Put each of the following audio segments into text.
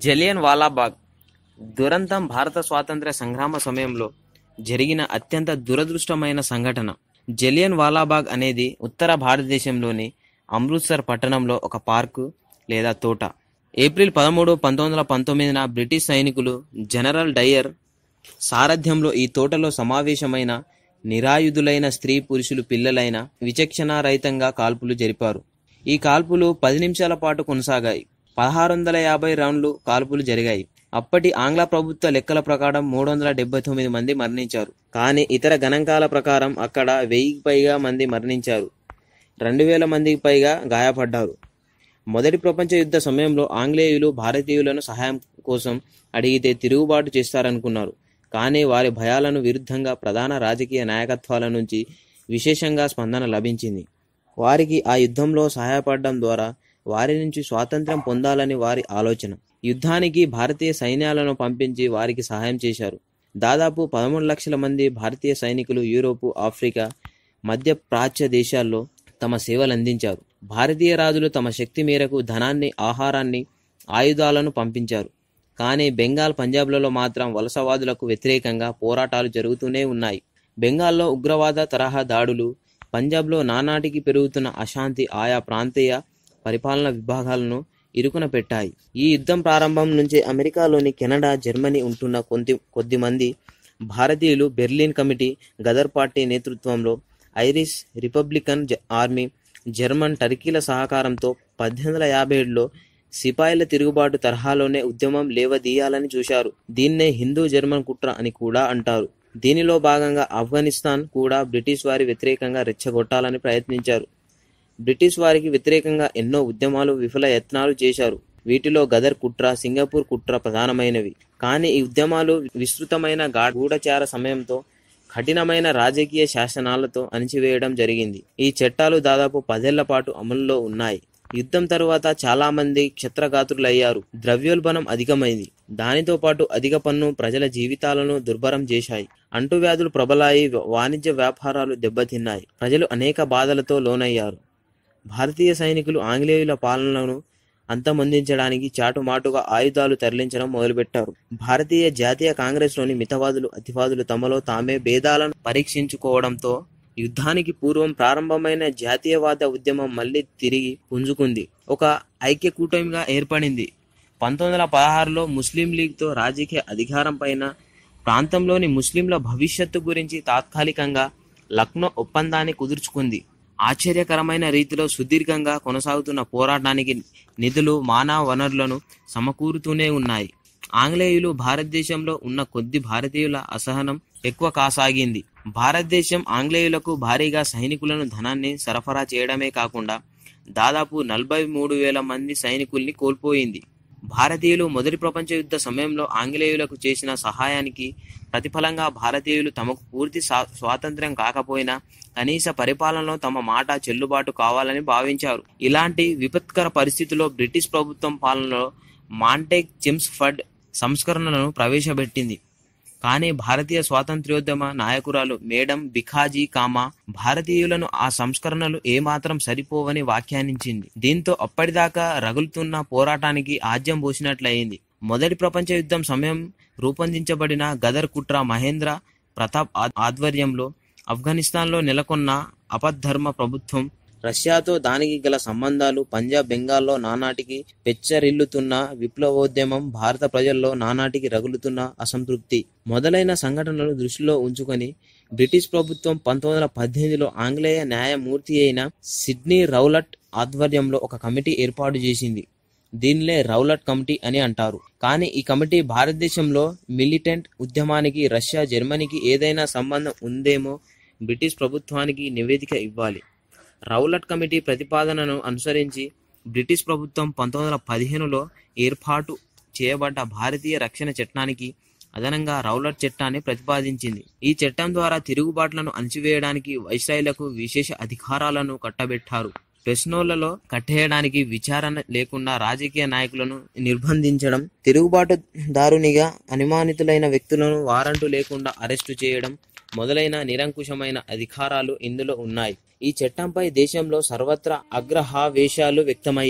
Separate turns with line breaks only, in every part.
జలియన్ వాలాబాగ్ దురంతం భారత స్వాతంత్ర్య సంగ్రామ సమయంలో జరిగిన అత్యంత దురదృష్టమైన సంఘటన జలియన్ వాలాబాగ్ అనేది ఉత్తర భారతదేశంలోని అమృత్సర్ పట్టణంలో ఒక పార్కు లేదా తోట ఏప్రిల్ పదమూడు పంతొమ్మిది వందల పంతొమ్మిదిన బ్రిటిష్ సైనికులు జనరల్ డయ్యర్ సారథ్యంలో ఈ తోటలో సమావేశమైన నిరాయుధులైన స్త్రీ పురుషులు పిల్లలైన విచక్షణారహితంగా కాల్పులు జరిపారు ఈ కాల్పులు పది నిమిషాల పాటు కొనసాగాయి పదహారు వందల యాభై రౌండ్లు కాల్పులు జరిగాయి అప్పటి ఆంగ్ల ప్రభుత్వ లెక్కల ప్రకారం మూడు వందల డెబ్బై తొమ్మిది మంది మరణించారు కానీ ఇతర గణాంకాల ప్రకారం అక్కడ వెయ్యికి పైగా మంది మరణించారు రెండు వేల మందికి పైగా గాయపడ్డారు మొదటి ప్రపంచ యుద్ధ సమయంలో ఆంగ్లేయులు భారతీయులను సహాయం కోసం అడిగితే తిరుగుబాటు చేస్తారనుకున్నారు కానీ వారి భయాలను విరుద్ధంగా ప్రధాన రాజకీయ నాయకత్వాల నుంచి విశేషంగా స్పందన లభించింది వారికి ఆ యుద్ధంలో సహాయపడడం ద్వారా వారి నుంచి స్వాతంత్ర్యం పొందాలని వారి ఆలోచన యుద్ధానికి భారతీయ సైన్యాలను పంపించి వారికి సహాయం చేశారు దాదాపు పదమూడు లక్షల మంది భారతీయ సైనికులు యూరోపు ఆఫ్రికా మధ్య ప్రాచ్య దేశాల్లో తమ సేవలు అందించారు భారతీయ రాజులు తమ శక్తి మేరకు ధనాన్ని ఆహారాన్ని ఆయుధాలను పంపించారు కానీ బెంగాల్ పంజాబ్లలో మాత్రం వలసవాదులకు వ్యతిరేకంగా పోరాటాలు జరుగుతూనే ఉన్నాయి బెంగాల్లో ఉగ్రవాద తరహా దాడులు పంజాబ్లో నానాటికి పెరుగుతున్న అశాంతి ఆయా ప్రాంతీయ పరిపాలన విభాగాలను ఇరుకున పెట్టాయి ఈ యుద్ధం ప్రారంభం నుంచి అమెరికాలోని కెనడా జర్మనీ ఉంటున్న కొద్ది కొద్దిమంది భారతీయులు బెర్లిన్ కమిటీ గదర్ పార్టీ నేతృత్వంలో ఐరిష్ రిపబ్లికన్ జ- ఆర్మీ జర్మన్ టర్కీల సహకారంతో పద్దెనిమిది వందల యాభై ఏడులో సిపాయిల తిరుగుబాటు తరహాలోనే ఉద్యమం లేవదీయాలని చూశారు దీన్నే హిందూ జర్మన్ కుట్ర అని కూడా అంటారు దీనిలో భాగంగా ఆఫ్ఘనిస్తాన్ కూడా బ్రిటిష్ వారి వ్యతిరేకంగా రెచ్చగొట్టాలని ప్రయత్నించారు బ్రిటిష్ వారికి వ్యతిరేకంగా ఎన్నో ఉద్యమాలు విఫల యత్నాలు చేశారు వీటిలో గదర్ కుట్ర సింగపూర్ కుట్ర ప్రధానమైనవి కానీ ఈ ఉద్యమాలు విస్తృతమైన గా- గూఢచార సమయంతో కఠినమైన రాజకీయ శాసనాలతో అణిచివేయడం జరిగింది ఈ చట్టాలు దాదాపు పదేళ్ల పాటు అమల్లో ఉన్నాయి యుద్ధం తరువాత చాలా మంది క్షత్రగాత్రులయ్యారు ద్రవ్యోల్బణం అధికమైంది దానితో పాటు అధిక పన్ను ప్రజల జీవితాలను దుర్భరం చేశాయి అంటువ్యాధులు ప్రబలాయి వాణిజ్య వ్యాపారాలు దెబ్బతిన్నాయి ప్రజలు అనేక బాధలతో లోనయ్యారు భారతీయ సైనికులు ఆంగ్లేయుల పాలనను అంతమొందించడానికి చాటుమాటుగా ఆయుధాలు తరలించడం మొదలుపెట్టారు భారతీయ జాతీయ కాంగ్రెస్లోని మితవాదులు అతివాదులు తమలో తామే భేదాలను పరీక్షించుకోవడంతో యుద్ధానికి పూర్వం ప్రారంభమైన జాతీయవాద ఉద్యమం మళ్ళీ తిరిగి పుంజుకుంది ఒక ఐక్య కూటమిగా ఏర్పడింది పంతొమ్మిది వందల పదహారులో ముస్లిం లీగ్తో రాజకీయ అధికారం పైన ప్రాంతంలోని ముస్లింల భవిష్యత్తు గురించి తాత్కాలికంగా లక్నో ఒప్పందాన్ని కుదుర్చుకుంది ఆశ్చర్యకరమైన రీతిలో సుదీర్ఘంగా కొనసాగుతున్న పోరాటానికి నిధులు మానవ వనరులను సమకూరుతూనే ఉన్నాయి ఆంగ్లేయులు భారతదేశంలో ఉన్న కొద్ది భారతీయుల అసహనం ఎక్కువ కాసాగింది భారతదేశం ఆంగ్లేయులకు భారీగా సైనికులను ధనాన్ని సరఫరా చేయడమే కాకుండా దాదాపు నలభై మూడు వేల మంది సైనికుల్ని కోల్పోయింది భారతీయులు మొదటి ప్రపంచ యుద్ధ సమయంలో ఆంగ్లేయులకు చేసిన సహాయానికి ప్రతిఫలంగా భారతీయులు తమకు పూర్తి స్వా- స్వాతంత్ర్యం కాకపోయినా కనీస పరిపాలనలో తమ మాట చెల్లుబాటు కావాలని భావించారు ఇలాంటి విపత్కర పరిస్థితుల్లో బ్రిటిష్ ప్రభుత్వం పాలనలో మాంటేక్ చెమ్స్ఫర్డ్ సంస్కరణలను ప్రవేశపెట్టింది కానీ భారతీయ స్వాతంత్ర్యోద్యమ నాయకురాలు మేడం బిఖాజీ కామా భారతీయులను ఆ సంస్కరణలు ఏమాత్రం సరిపోవని వ్యాఖ్యానించింది దీంతో అప్పటిదాకా రగులుతున్న పోరాటానికి ఆజ్యం పోసినట్లయింది మొదటి ప్రపంచ యుద్ధం సమయం రూపొందించబడిన గదర్ కుట్ర మహేంద్ర ప్రతాప్ ఆ- ఆధ్వర్యంలో ఆఫ్ఘనిస్తాన్లో నెలకొన్న అపద్ధర్మ ప్రభుత్వం రష్యాతో దానికి గల సంబంధాలు పంజాబ్ బెంగాల్లో నానాటికి పెచ్చరిల్లుతున్న విప్లవోద్యమం భారత ప్రజల్లో నానాటికి రగులుతున్న అసంతృప్తి మొదలైన సంఘటనలు దృష్టిలో ఉంచుకొని బ్రిటిష్ ప్రభుత్వం పంతొమ్మిది వందల పద్దెనిమిదిలో ఆంగ్లేయ న్యాయమూర్తి అయిన సిడ్నీ రౌలట్ ఆధ్వర్యంలో ఒక కమిటీ ఏర్పాటు చేసింది దీనినే రౌలట్ కమిటీ అని అంటారు కానీ ఈ కమిటీ భారతదేశంలో మిలిటెంట్ ఉద్యమానికి రష్యా జర్మనీకి ఏదైనా సంబంధం ఉందేమో బ్రిటిష్ ప్రభుత్వానికి నివేదిక ఇవ్వాలి రౌలట్ కమిటీ ప్రతిపాదనను అనుసరించి బ్రిటిష్ ప్రభుత్వం పంతొమ్మిది వందల పదిహేనులో ఏర్పాటు చేయబడ్డ భారతీయ రక్షణ చట్టానికి అదనంగా రౌలట్ చట్టాన్ని ప్రతిపాదించింది ఈ చట్టం ద్వారా తిరుగుబాట్లను అణచివేయడానికి వైస్రాయ్లకు విశేష అధికారాలను కట్టబెట్టారు ప్రశ్నోళ్లలో కట్టేయడానికి విచారణ లేకుండా రాజకీయ నాయకులను నిర్బంధించడం తిరుగుబాటుదారునిగా అనుమానితులైన వ్యక్తులను వారంటు లేకుండా అరెస్టు చేయడం మొదలైన నిరంకుశమైన అధికారాలు ఇందులో ఉన్నాయి ఈ చట్టంపై దేశంలో సర్వత్రా అగ్రహావేశాలు వ్యక్తమయ్యాయి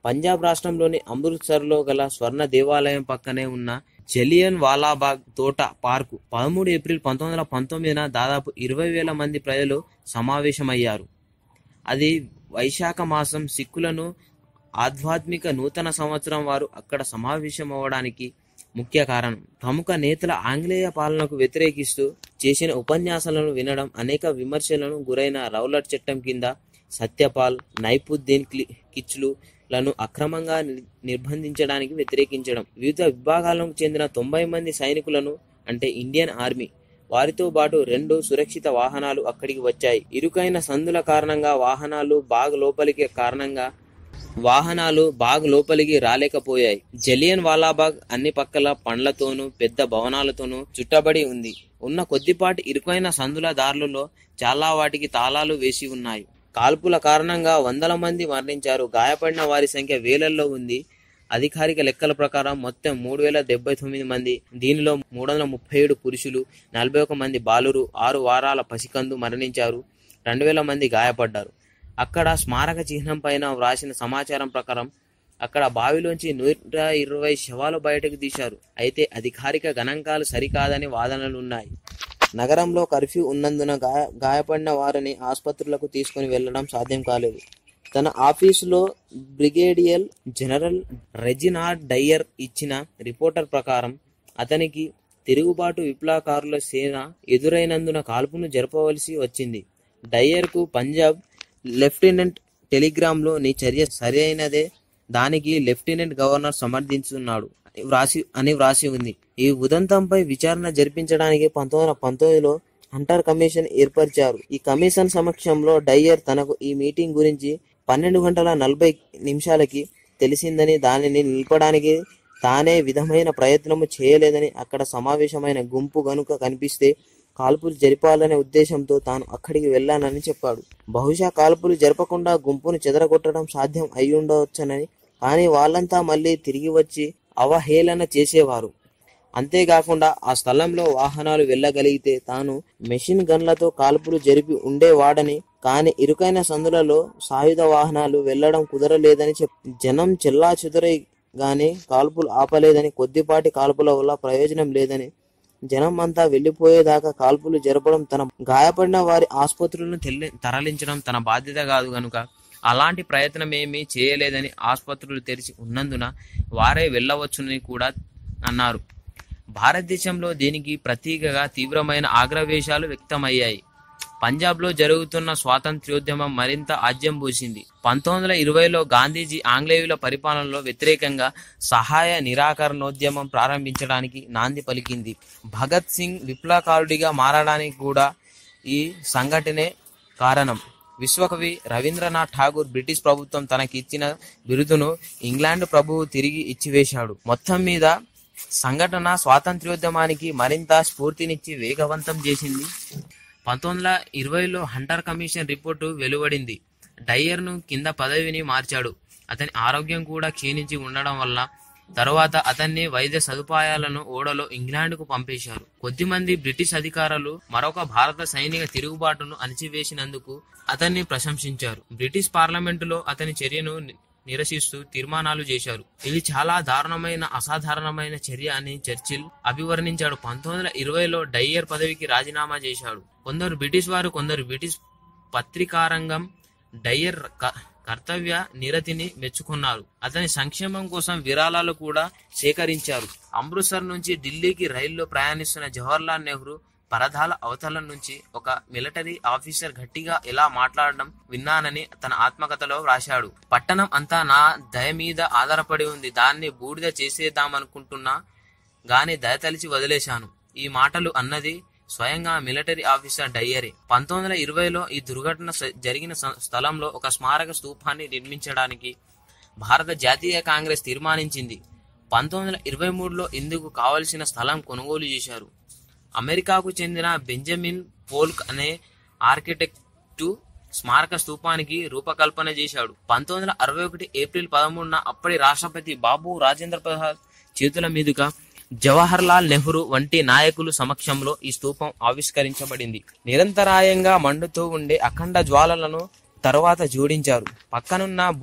పంజాబ్ రాష్ట్రంలోని అమృత్సర్లో గల స్వర్ణ దేవాలయం పక్కనే ఉన్న జలియన్ వాలాబాగ్ తోట పార్కు పదమూడు ఏప్రిల్ పంతొమ్మిది వందల పంతొమ్మిదిన దాదాపు ఇరవై వేల మంది ప్రజలు సమావేశమయ్యారు అది వైశాఖ మాసం సిక్కులను ఆధ్యాత్మిక నూతన సంవత్సరం వారు అక్కడ సమావేశమవ్వడానికి ముఖ్య కారణం ప్రముఖ నేతల ఆంగ్లేయ పాలనకు వ్యతిరేకిస్తూ చేసిన ఉపన్యాసాలను వినడం అనేక విమర్శలను గురైన రౌలట్ చట్టం కింద సత్యపాల్ నైపుద్దీన్ క్లి- కిచ్లు లను అక్రమంగా ని- నిర్బంధించడానికి వ్యతిరేకించడం వివిధ విభాగాలకు చెందిన తొంభై మంది సైనికులను అంటే ఇండియన్ ఆర్మీ వారితో పాటు రెండు సురక్షిత వాహనాలు అక్కడికి వచ్చాయి ఇరుకైన సందుల కారణంగా వాహనాలు బాగ్ లోపలికి కారణంగా వాహనాలు బాగ్ లోపలికి రాలేకపోయాయి జలియన్ వాలాబాగ్ అన్ని పక్కల పండ్లతోనూ పెద్ద భవనాలతోనూ చుట్టబడి ఉంది ఉన్న కొద్దిపాటి ఇరుకైన సందుల దారులలో చాలా వాటికి తాళాలు వేసి ఉన్నాయి కాల్పుల కారణంగా వందల మంది మరణించారు గాయపడిన వారి సంఖ్య వేలల్లో ఉంది అధికారిక లెక్కల ప్రకారం మొత్తం మూడు వేల డెబ్బై తొమ్మిది మంది దీనిలో మూడు వందల ముప్పై ఏడు పురుషులు నలభై ఒక మంది బాలురు ఆరు వారాల పసికందు మరణించారు రెండు వేల మంది గాయపడ్డారు అక్కడ స్మారక చిహ్నం పైన వ్రాసిన సమాచారం ప్రకారం అక్కడ బావిలోంచి నూట ఇరవై శవాలు బయటకు తీశారు అయితే అధికారిక గణాంకాలు సరికాదని వాదనలు ఉన్నాయి నగరంలో కర్ఫ్యూ ఉన్నందున గాయ గాయపడిన వారిని ఆసుపత్రులకు తీసుకుని వెళ్లడం సాధ్యం కాలేదు తన ఆఫీసులో బ్రిగేడియల్ జనరల్ రెజినార్డ్ డయ్యర్ ఇచ్చిన రిపోర్టర్ ప్రకారం అతనికి తిరుగుబాటు విప్లవకారుల సేన ఎదురైనందున కాల్పును జరపవలసి వచ్చింది డయ్యర్కు పంజాబ్ లెఫ్టినెంట్ టెలిగ్రామ్లో నీ చర్య సరైనదే దానికి లెఫ్టినెంట్ గవర్నర్ సమర్థించున్నాడు వ్రాసి అని వ్రాసి ఉంది ఈ ఉదంతంపై విచారణ జరిపించడానికి పంతొమ్మిది వందల పంతొమ్మిదిలో హంటర్ కమిషన్ ఏర్పరిచారు ఈ కమిషన్ సమక్షంలో డయ్యర్ తనకు ఈ మీటింగ్ గురించి పన్నెండు గంటల నలభై నిమిషాలకి తెలిసిందని దానిని నిలపడానికి తానే విధమైన ప్రయత్నము చేయలేదని అక్కడ సమావేశమైన గుంపు గనుక కనిపిస్తే కాల్పులు జరిపాలనే ఉద్దేశంతో తాను అక్కడికి వెళ్ళానని చెప్పాడు బహుశా కాల్పులు జరపకుండా గుంపును చెదరగొట్టడం సాధ్యం అయి ఉండవచ్చునని కానీ వాళ్ళంతా మళ్ళీ తిరిగి వచ్చి అవహేళన చేసేవారు అంతేకాకుండా ఆ స్థలంలో వాహనాలు వెళ్ళగలిగితే తాను మెషిన్ గన్లతో కాల్పులు జరిపి ఉండేవాడని కానీ ఇరుకైన సందులలో సాయుధ వాహనాలు వెళ్లడం కుదరలేదని చెప్ జనం చెల్లా చెదురై గాని కాల్పులు ఆపలేదని కొద్దిపాటి కాల్పుల వల్ల ప్రయోజనం లేదని జనం అంతా వెళ్లిపోయేదాకా కాల్పులు జరపడం తన గాయపడిన వారి ఆసుపత్రులను తెల్లి- తరలించడం తన బాధ్యత కాదు గనుక అలాంటి ప్రయత్నం ఏమీ చేయలేదని ఆసుపత్రులు తెరిచి ఉన్నందున వారే వెళ్ళవచ్చునని కూడా అన్నారు భారతదేశంలో దీనికి ప్రతీకగా తీవ్రమైన ఆగ్రవేశాలు వ్యక్తమయ్యాయి పంజాబ్లో జరుగుతున్న స్వాతంత్ర్యోద్యమం మరింత ఆజ్యం పూసింది పంతొమ్మిది వందల ఇరవైలో గాంధీజీ ఆంగ్లేయుల పరిపాలనలో వ్యతిరేకంగా సహాయ నిరాకరణోద్యమం ప్రారంభించడానికి నాంది పలికింది భగత్ సింగ్ విప్లవకారుడిగా మారడానికి కూడా ఈ సంఘటనే కారణం విశ్వకవి రవీంద్రనాథ్ ఠాగూర్ బ్రిటిష్ ప్రభుత్వం తనకి ఇచ్చిన బిరుదును ఇంగ్లాండ్ ప్రభువు తిరిగి ఇచ్చివేశాడు మొత్తం మీద సంఘటన స్వాతంత్ర్యోద్యమానికి మరింత స్ఫూర్తినిచ్చి వేగవంతం చేసింది పంతొమ్మిది వందల ఇరవైలో హంటర్ కమిషన్ రిపోర్టు వెలువడింది డయ్యర్ను కింద పదవిని మార్చాడు అతని ఆరోగ్యం కూడా క్షీణించి ఉండడం వల్ల తరువాత అతన్ని వైద్య సదుపాయాలను ఓడలో ఇంగ్లాండ్కు పంపేశారు కొద్దిమంది బ్రిటిష్ అధికారులు మరొక భారత సైనిక తిరుగుబాటును అణిచివేసినందుకు అతన్ని ప్రశంసించారు బ్రిటిష్ పార్లమెంటులో అతని చర్యను ని- నిరసిస్తూ తీర్మానాలు చేశారు ఇది చాలా దారుణమైన అసాధారణమైన చర్య అని చర్చిల్ అభివర్ణించాడు పంతొమ్మిది వందల ఇరవైలో డయ్యర్ పదవికి రాజీనామా చేశాడు కొందరు బ్రిటిష్ వారు కొందరు బ్రిటిష్ పత్రికారంగం డయ్యర్ క- కర్తవ్య నిరతిని మెచ్చుకున్నారు అతని సంక్షేమం కోసం విరాళాలు కూడా సేకరించారు అమృత్సర్ నుంచి ఢిల్లీకి రైల్లో ప్రయాణిస్తున్న జవహర్లాల్ నెహ్రూ పరదాల అవతల నుంచి ఒక మిలిటరీ ఆఫీసర్ గట్టిగా ఇలా మాట్లాడడం విన్నానని తన ఆత్మకథలో వ్రాశాడు పట్టణం అంతా నా దయ మీద ఆధారపడి ఉంది దాన్ని బూడిద చేసేద్దామనుకుంటున్నా గాని దయతలిచి వదిలేశాను ఈ మాటలు అన్నది స్వయంగా మిలిటరీ ఆఫీసర్ డయ్యరే పంతొమ్మిది వందల ఇరవైలో ఈ దుర్ఘటన స- జరిగిన స- స్థలంలో ఒక స్మారక స్తూపాన్ని నిర్మించడానికి భారత జాతీయ కాంగ్రెస్ తీర్మానించింది పంతొమ్మిది వందల ఇరవై మూడులో ఇందుకు కావలసిన స్థలం కొనుగోలు చేశారు అమెరికాకు చెందిన బెంజమిన్ పోల్క్ అనే ఆర్కిటెక్టు స్మారక స్తూపానికి రూపకల్పన చేశాడు పంతొమ్మిది వందల అరవై ఒకటి ఏప్రిల్ పదమూడున అప్పటి రాష్ట్రపతి బాబు రాజేంద్ర ప్రసాద్ చేతుల మీదుగా జవహర్ లాల్ నెహ్రూ వంటి నాయకులు సమక్షంలో ఈ స్తూపం ఆవిష్కరించబడింది నిరంతరాయంగా మండుతూ ఉండే అఖండ జ్వాలలను తరువాత జోడించారు పక్కనున్న భు-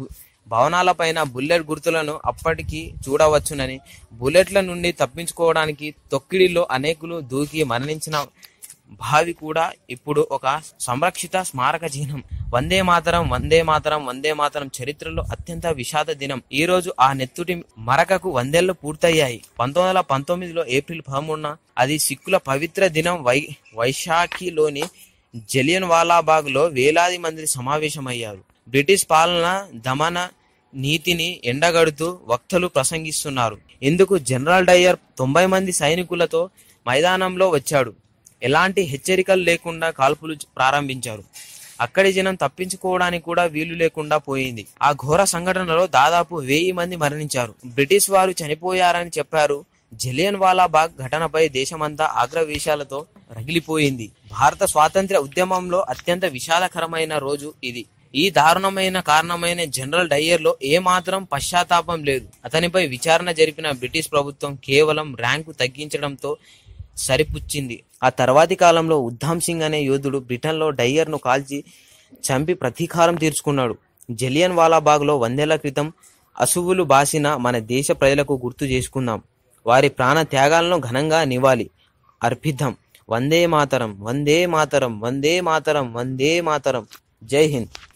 భవనాలపైన బుల్లెట్ గుర్తులను అప్పటికి చూడవచ్చునని బుల్లెట్ల నుండి తప్పించుకోవడానికి తొక్కిడిలో అనేకులు దూకి మరణించిన భావి కూడా ఇప్పుడు ఒక సంరక్షిత స్మారక చిహ్నం వందే మాతరం వందే మాతరం వందే మాతరం చరిత్రలో అత్యంత విషాద దినం ఈ రోజు ఆ నెత్తుటి మరకకు వందేళ్లు పూర్తయ్యాయి పంతొమ్మిది వందల పంతొమ్మిదిలో ఏప్రిల్ పదమూడున అది సిక్కుల పవిత్ర దినం వై వైశాఖిలోని జలియన్ వాలాబాగ్ లో వేలాది మంది సమావేశమయ్యారు బ్రిటిష్ పాలన దమన నీతిని ఎండగడుతూ వక్తలు ప్రసంగిస్తున్నారు ఇందుకు జనరల్ డయ్యర్ తొంభై మంది సైనికులతో మైదానంలో వచ్చాడు ఎలాంటి హెచ్చరికలు లేకుండా కాల్పులు ప్రారంభించారు అక్కడి జనం తప్పించుకోవడానికి కూడా వీలు లేకుండా పోయింది ఆ ఘోర సంఘటనలో దాదాపు వెయ్యి మంది మరణించారు బ్రిటిష్ వారు చనిపోయారని చెప్పారు జలియన్ వాలాబాగ్ ఘటనపై దేశమంతా ఆగ్రవేశాలతో రగిలిపోయింది భారత స్వాతంత్ర్య ఉద్యమంలో అత్యంత విషాదకరమైన రోజు ఇది ఈ దారుణమైన కారణమైన జనరల్ డయ్యర్ లో ఏమాత్రం పశ్చాత్తాపం లేదు అతనిపై విచారణ జరిపిన బ్రిటిష్ ప్రభుత్వం కేవలం ర్యాంకు తగ్గించడంతో సరిపుచ్చింది ఆ తర్వాతి కాలంలో ఉద్దామ్ సింగ్ అనే యోధుడు బ్రిటన్లో డయ్యర్ను కాల్చి చంపి ప్రతీకారం తీర్చుకున్నాడు జలియన్ వాలాబాగ్లో వందేళ్ల క్రితం అసువులు బాసిన మన దేశ ప్రజలకు గుర్తు చేసుకుందాం వారి ప్రాణ త్యాగాలను ఘనంగా నివాళి అర్పిద్దాం వందే మాతరం వందే మాతరం వందే మాతరం వందే మాతరం జై హింద్